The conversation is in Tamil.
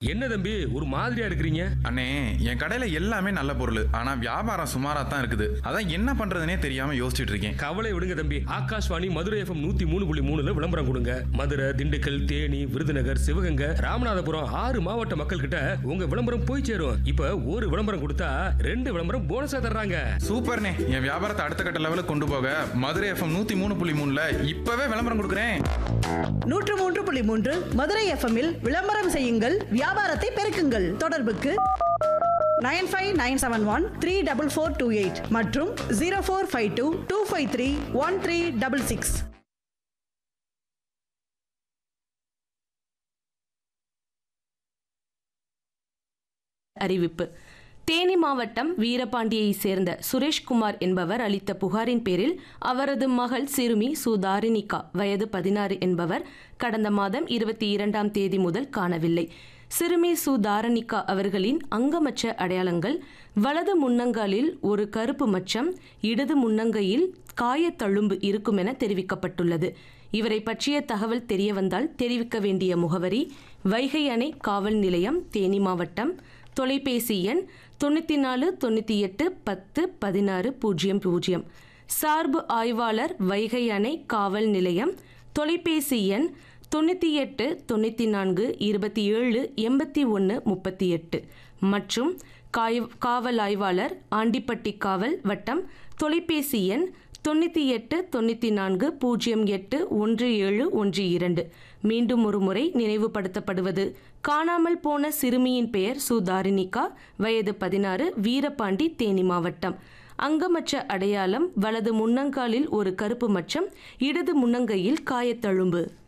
என்ன தம்பி ஒரு மாதிரியா இருக்கிறீங்க அண்ணே என் கடையில எல்லாமே நல்ல பொருள் ஆனா வியாபாரம் சுமாரா தான் இருக்குது அதான் என்ன பண்றதுனே தெரியாம யோசிச்சுட்டு இருக்கேன் கவலை விடுங்க தம்பி ஆகாஷ்வாணி மதுரை எஃப்எம் நூத்தி மூணு புள்ளி மூணுல விளம்பரம் கொடுங்க மதுரை திண்டுக்கல் தேனி விருதுநகர் சிவகங்கை ராமநாதபுரம் ஆறு மாவட்ட மக்கள் கிட்ட உங்க விளம்பரம் போய் சேரும் இப்ப ஒரு விளம்பரம் கொடுத்தா ரெண்டு விளம்பரம் போனஸா தர்றாங்க சூப்பர்ண்ணே என் வியாபாரத்தை அடுத்த கட்ட லெவலுக்கு கொண்டு போக மதுரை எஃப்எம் நூத்தி மூணு புள்ளி மூணுல இப்பவே விளம்பரம் கொடுக்குறேன் நூற்று மூன்று புள்ளி மூன்று மதுரை எஃப்எம்மில் விளம்பரம் செய்யுங்கள் வியாபாரத்தை பெருக்குங்கள் தொடர்புக்கு nine five nine seven one three double four two eight மற்றும் zero four five two two five three one three double six அறிவிப்பு தேனி மாவட்டம் வீரபாண்டியை சேர்ந்த சுரேஷ்குமார் என்பவர் அளித்த புகாரின் பேரில் அவரது மகள் சிறுமி சுதாரினிகா வயது பதினாறு என்பவர் கடந்த மாதம் இருபத்தி இரண்டாம் தேதி முதல் காணவில்லை சிறுமி சுதாரணிகா அவர்களின் அங்கமற்ற அடையாளங்கள் வலது முன்னங்காலில் ஒரு கருப்பு மச்சம் இடது முன்னங்கையில் காயத்தழும்பு இருக்கும் என தெரிவிக்கப்பட்டுள்ளது இவரை பற்றிய தகவல் தெரியவந்தால் தெரிவிக்க வேண்டிய முகவரி வைகை அணை காவல் நிலையம் தேனி மாவட்டம் தொலைபேசி எண் தொண்ணூற்றி நாலு தொண்ணூற்றி எட்டு பத்து பதினாறு பூஜ்ஜியம் பூஜ்ஜியம் சார்பு ஆய்வாளர் வைகை அணை காவல் நிலையம் தொலைபேசி எண் தொண்ணூற்றி எட்டு தொண்ணூற்றி நான்கு இருபத்தி ஏழு எண்பத்தி ஒன்று முப்பத்தி எட்டு மற்றும் காய் காவல் ஆய்வாளர் ஆண்டிப்பட்டி காவல் வட்டம் தொலைபேசி எண் தொண்ணூற்றி எட்டு தொண்ணூற்றி நான்கு பூஜ்ஜியம் எட்டு ஒன்று ஏழு ஒன்று இரண்டு மீண்டும் ஒரு முறை நினைவுபடுத்தப்படுவது காணாமல் போன சிறுமியின் பெயர் சுதாரினிகா வயது பதினாறு வீரபாண்டி தேனி மாவட்டம் அங்கமற்ற அடையாளம் வலது முன்னங்காலில் ஒரு கருப்பு மச்சம் இடது முன்னங்கையில் காயத்தழும்பு